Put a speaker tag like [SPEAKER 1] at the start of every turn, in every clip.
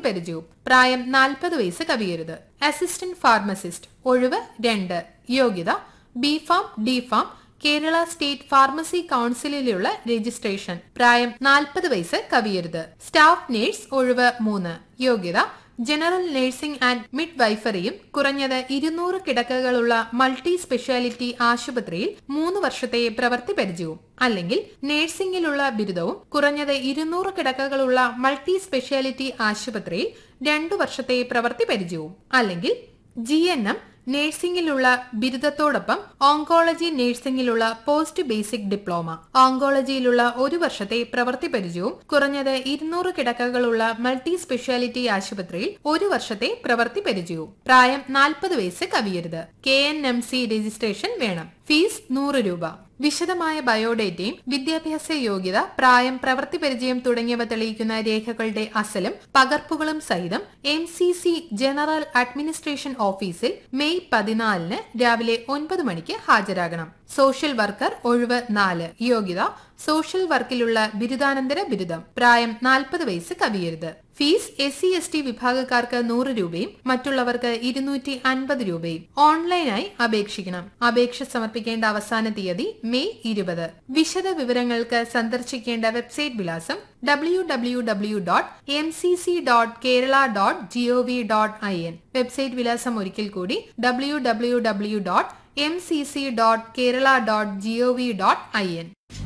[SPEAKER 1] പ്രവൃത്തി പരിചയവും പ്രായം നാൽപ്പത് വയസ്സ് കവിയരുത് അസിസ്റ്റന്റ് ഫാർമസിസ്റ്റ് ഒഴിവ് രണ്ട് യോഗ്യത B Pharm D Pharm Kerala state pharmacy കൌൺസിലിലുള്ള രജിസ്ട്രേഷൻ പ്രായം നാൽപ്പത് വയസ്സ് കവിയരുത് സ്റ്റാഫ് നേഴ്സ് ഒഴിവ് മൂന്ന് യോഗ്യത ജനറൽ നഴ്സിംഗ് ആൻഡ് മിഡ് വൈഫറിയും കുറഞ്ഞത് ഇരുന്നൂറ് കിടക്കകളുള്ള മൾട്ടി സ്പെഷ്യാലിറ്റി ആശുപത്രിയിൽ മൂന്ന് വർഷത്തെ പ്രവൃത്തി പരിചയവും അല്ലെങ്കിൽ നഴ്സിംഗിലുള്ള ബിരുദവും കുറഞ്ഞത് ഇരുന്നൂറ് കിടക്കകളുള്ള മൾട്ടി സ്പെഷ്യാലിറ്റി ആശുപത്രിയിൽ രണ്ടു വർഷത്തെ പ്രവൃത്തി പരിചയവും അല്ലെങ്കിൽ ജി എൻ എം നഴ്സിംഗിലുള്ള ബിരുദത്തോടൊപ്പം ഓങ്കോളജി നഴ്സിംഗിലുള്ള പോസ്റ്റ് ബേസിക് ഡിപ്ലോമ ഓങ്കോളജിയിലുള്ള ഒരു വർഷത്തെ പ്രവൃത്തി പരിചയവും കുറഞ്ഞത് ഇരുന്നൂറ് കിടക്കകളുള്ള മൾട്ടി സ്പെഷ്യാലിറ്റി ആശുപത്രിയിൽ ഒരു വർഷത്തെ പ്രവൃത്തി പരിചയവും പ്രായം നാൽപ്പത് വയസ്സ് കവിയരുത് K N M C registration വേണം ഫീസ് നൂറ് രൂപ വിശദമായ ബയോഡേറ്റയും വിദ്യാഭ്യാസ യോഗ്യത പ്രായം പ്രവൃത്തി പരിചയം തുടങ്ങിയവ തെളിയിക്കുന്ന രേഖകളുടെ അസലും പകർപ്പുകളും സഹിതം M C C general administration ഓഫീസിൽ മെയ് പതിനാലിന് രാവിലെ ഒൻപത് മണിക്ക് ഹാജരാകണം സോഷ്യൽ വർക്കർ ഒഴിവ് നാല് യോഗ്യത സോഷ്യൽ വർക്കിലുള്ള ബിരുദാനന്തര ബിരുദം പ്രായം നാൽപ്പത് വയസ്സ് കവിയരുത് fees S C S T വിഭാഗക്കാർക്ക് നൂറ് രൂപയും മറ്റുള്ളവർക്ക് ഇരുന്നൂറ്റി അൻപത് രൂപയും ഓൺലൈനായി അപേക്ഷിക്കണം അപേക്ഷ സമർപ്പിക്കേണ്ട അവസാന തീയതി മെയ് ഇരുപത് വിശദ വിവരങ്ങൾക്ക് സന്ദർശിക്കേണ്ട വെബ്സൈറ്റ് വിലാസം W W W dot M C C dot Kerala dot GOV dot I N website വിലാസം ഒരിക്കൽ കൂടി W W W dot M C C dot Kerala dot GOV dot I N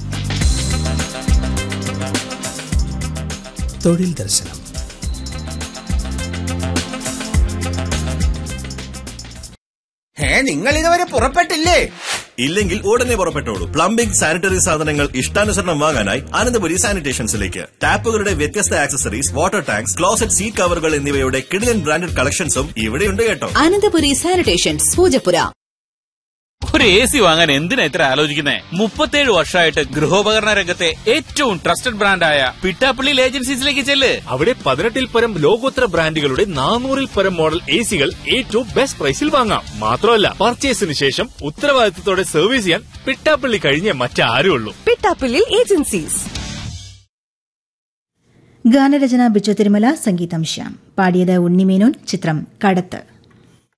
[SPEAKER 2] തൊഴിൽ ദർശനം
[SPEAKER 3] ഏ നിങ്ങൾ ഇതുവരെ പുറപ്പെട്ടില്ലേ
[SPEAKER 4] ഇല്ലെങ്കിൽ ഉടനെ പുറപ്പെട്ടോളൂ പ്ലംബിംഗ് സാനിറ്ററി സാധനങ്ങൾ ഇഷ്ടാനുസരണം വാങ്ങാനായി ആനന്ദപുരി സാനിറ്റേഷൻസിലേക്ക് ടാപ്പുകളുടെ വ്യത്യസ്ത accessories water tanks closet seat കവറുകൾ എന്നിവയുടെ കിടിലൻ ബ്രാൻഡഡ് കളക്ഷൻസും ഇവിടെയുണ്ട് കേട്ടോ
[SPEAKER 5] അനന്തപുരി സാനിറ്റേഷൻസ് പൂജപ്പുര
[SPEAKER 6] ഒരു എ സി വാങ്ങാൻ എന്തിനാ ഇത്ര ആലോചിക്കുന്നേ മുപ്പത്തേഴ് വർഷമായിട്ട് ഗൃഹോപകരണ രംഗത്തെ ഏറ്റവും ട്രസ്റ്റഡ് ബ്രാൻഡായ പിട്ടാപ്പള്ളിയിൽ ഏജൻസീസിലേക്ക് ചെല്ല്
[SPEAKER 7] അവിടെ പതിനെട്ടിൽ പരം ലോകോത്തര ബ്രാൻഡുകളുടെ നാനൂറിൽ പരം മോഡൽ എ സികൾ ഏറ്റവും ബെസ്റ്റ് പ്രൈസിൽ വാങ്ങാം മാത്രമല്ല പർച്ചേസിന് ശേഷം ഉത്തരവാദിത്തത്തോടെ സർവീസ് ചെയ്യാൻ പിട്ടാപ്പള്ളി കഴിഞ്ഞേ മറ്റാരുള്ളൂ
[SPEAKER 5] പിട്ടാപ്പിള്ളിൽ ഏജൻസീസ്
[SPEAKER 8] ഗാനരചന ബിജു തിരുമല സംഗീതം ശ്യാം പാടിയത് ഉണ്ണിമേനോൻ ചിത്രം കടത്ത്